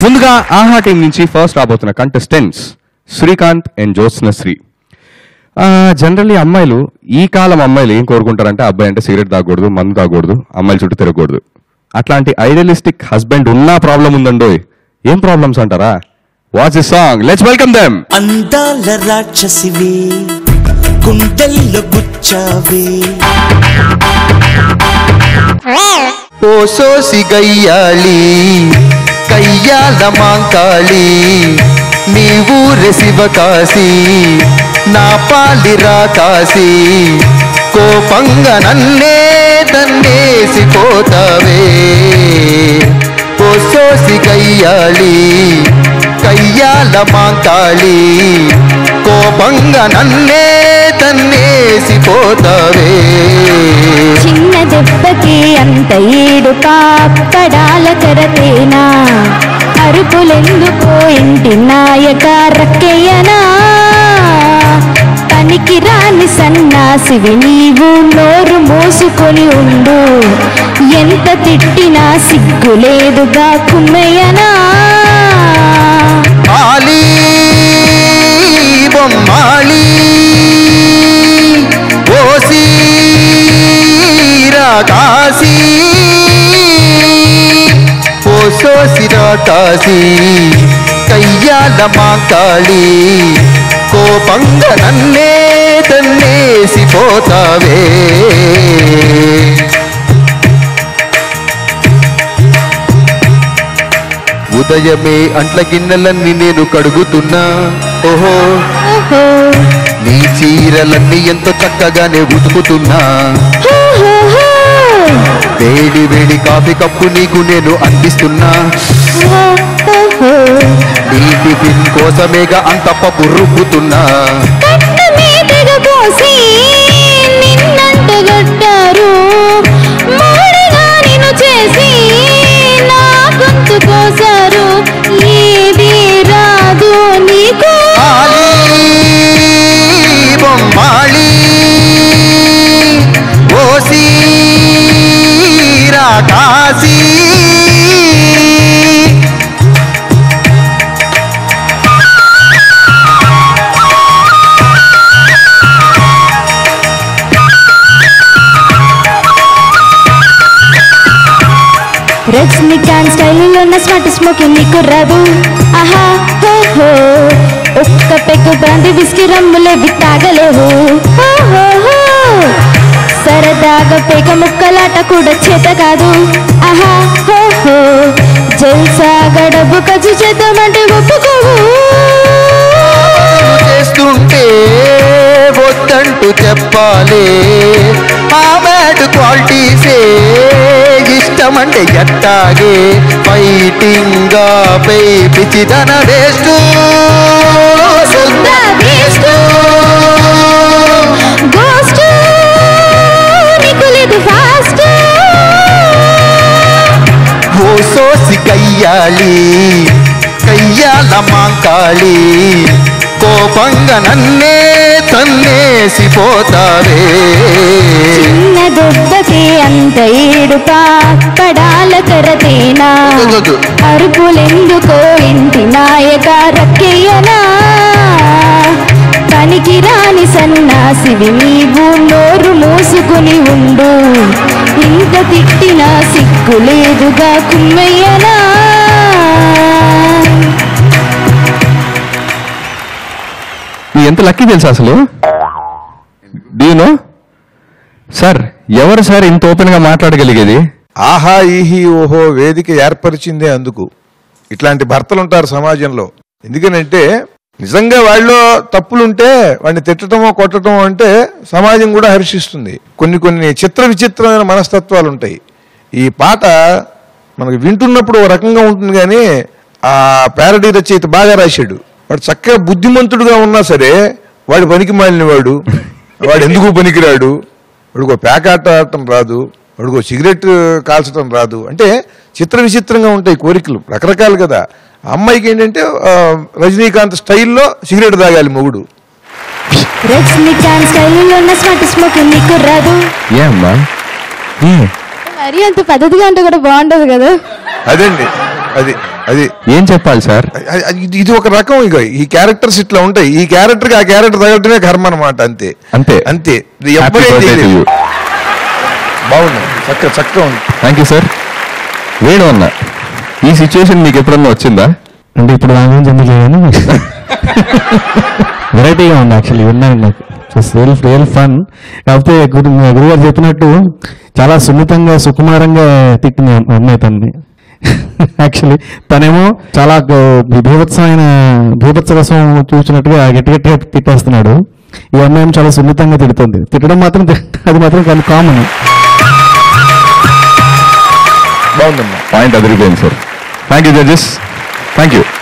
ముందుగా ఆహా టీం నుంచి ఫస్ట్ రాబోతున్న contestants Srikanth and Jyotsnasri generally అమ్మాయిలు ఈ కాలం అమ్మాయిలు ఏం కోరుకుంటారంటే అబ్బాయి అంటే సిగరెట్ తాగకూడదు మందు తాగకూడదు అమ్మాయిల చుట్టూ తిరగకూడదు అట్లాంటి ఐడియలిస్టిక్ హస్బెండ్ ఉన్నా ప్రాబ్లం ఉందండోయ్ ఏం ప్రాబ్లమ్స్ అంటారా watch is song let's welcome them అందాల రాక్షసివి గుండెల్లో గుచ్చావే ఓ సోసి గయ్యాళి కయ్యాల మాంకాళి నీ ఊరి శివకాశి నా పాలిరా కాశీ కోపంగా నన్నే తన్నేసి పోతావే ఓ సోసి గయ్యాళి కయ్యాల మాంకాళి కోపంగా నన్నే తన్నేసి పోతావే చిన్న దెబ్బకి అంత ఏడు పాపడాల కరతేనా అరుపులెందుకో ఇంటి నాయక రక్కయ్యనా పనికి రాని సన్నాసివి నీవు నోరు మోసుకొని ఉండు ఎంత తిట్టినా సిగ్గు లేదుగా కుమ్మయ్యనా ఆలి బొమ్మాలి ఓసి రాకాసి ఓ సోసిరా కాసి కయ్యాల మాకాళి కోపంగా నన్నే తన్నేసి పోతావే ఉదయమే అంట్ల గిన్నెలన్నీ నేను కడుగుతున్నా ఓహో ఓహో నీ చీరలన్నీ ఎంతో చక్కగానే ఉతుకుతున్నా హో, హో, హో. వేడి వేడి కాఫీ కప్పు నీకు నేను అందిస్తున్నా ఓ, ఓహో. నీ టిఫిన్ కోసమేగా అంత పప్పు రుబ్బుతున్నా కట్టు మీదగా పోసి నిన్నంటగట్టారు మూడుగా నిన్ను చేసి నా గొంతు కోసారు ఏది రాదు నీకు ఆలి బొమ్మాళి ఓసి రాకాసి రజనీకాంత్ స్టైల్లో ఉన్న స్మార్ట్ స్మోకింగ్ నీకు రాదు ఆహా హో హో ఒక్క పెగ్గు బ్రాంతి విస్కీ రమ్ములేవి తాగలేవు హో హో హో సరదాగా పేక ముక్కలాట కూడా చేత కాదు ఆహా హో హో జల్సాగా డబ్బు ఖర్చు చేద్దామంటే ఒప్పుకోవు నువ్వు చేస్తుంటే వద్దంటూ చెప్పాలి ఆ బ్యాడ్ క్వాలిటీసే ఇష్టమంటే ఎట్టాగే ఫైటింగ్ గా పై పిచ్చిదన వేస్ట్ శుద్ధ waste. గోస్ట్ నీకు లేదు ఫాస్ట్ ఓ సోసి కయ్యాలి కయ్యాల మాంకాళి కోపంగా నన్నే తన్నేసి పోతావే చిన్న దెబ్బకి అంత ఏడు పడాల కరతేనా వద్దు. అరుపులెందుకో ఇంటి నాయక రక్కయ్యనా పనికి రాని సన్నాసివి నీవు నోరు మూసుకుని ఉండు ఇంత తిట్టినా సిగ్గు లేదుగా కుమ్మయ్యనా మీ ఎంత లక్కీ తెలుసా అసలు డీనో సార్ ఎవరు సార్ ఇంత ఓపెన్ గా మాట్లాడగలిగేది ఆహా ఈహి ఓహో వేదిక ఏర్పరిచిందే అందుకు ఇట్లాంటి భర్తలు ఉంటారు సమాజంలో ఎందుకనంటే నిజంగా వాళ్ళలో తప్పులుంటే వాడిని తిట్టడమో కొట్టడమో అంటే సమాజం కూడా హర్షిస్తుంది కొన్ని కొన్ని చిత్ర విచిత్రమైన మనస్తత్వాలు ఉంటాయి ఈ పాట మనకు వింటున్నప్పుడు ఓ రకంగా ఉంటుంది కానీ ఆ ప్యారడీ రచయిత బాగా రాశాడు వాడు చక్కగా బుద్ధిమంతుడుగా ఉన్నా సరే వాడు పనికి మాలిన వాడు వాడు ఎందుకు పనికిరాడు వాడికి పేకాట ఆడటం రాదు వాడికి సిగరెట్ కాల్చడం రాదు అంటే చిత్ర విచిత్రంగా ఉంటాయి కోరికలు రకరకాలు కదా ఆ అమ్మాయికి ఏంటంటే ఆ, రజనీకాంత్ స్టైల్లో సిగరెట్ తాగాలి మొగుడు రజనీకాంత్ స్టైల్లో ఉన్న స్మార్ట్ స్మోకింగ్ నీకు రాదు ఏ అమ్మా ఏ? మరి అంత పద్ధతిగా అంటే కూడా బాగుంటది కదా అదండి అది అది ఏం చెప్పాలి సార్ అది- అది- ఇది- ఇది ఒక రకం ఇక ఈ క్యారెక్టర్స్ ఇట్లా ఉంటాయి ఈ క్యారెక్టర్ కి ఆ క్యారెక్టర్ తగలటమే కర్మ అనమాట అంతే అంతే. అంతే ఇది హ్యాపీ ఎప్పుడేం బర్త్డే టు చేయలేదు. యూ బాగుంది చక్కగా చక్కగా ఉంది థ్యాంక్ యూ సార్ వేణు అన్న ఈ సిచ్యువేషన్ మీకు ఎప్పుడన్నా వచ్చిందా అంటే ఇప్పుడు దాని గురించి ఎందుకు చేయను వెరైటీగా ఉంది యాక్చువల్లీ విన్నాను నాకు రియల్ రియల్ ఫన్ కాకపోతే గురు గురుగారు చెప్పినట్టు చాలా సున్నితంగా సుకుమారంగా తిట్టింది ఆ అమ్మాయి తనని యాక్చువల్లీ తనేమో చాలా గ- బీభత్సమైన బీభత్స రసం చూసినట్టుగా గట్టి గట్టిగా తిట్టేస్తున్నాడు ఈ అమ్మాయి ఏమో చాలా సున్నితంగా తిడుతుంది తిట్టడం మాత్రం తి- అది మాత్రం కానీ కామన్ బాగుందమ్మా పాయింట్ అదిరిపోయింది sir thank you judges thank you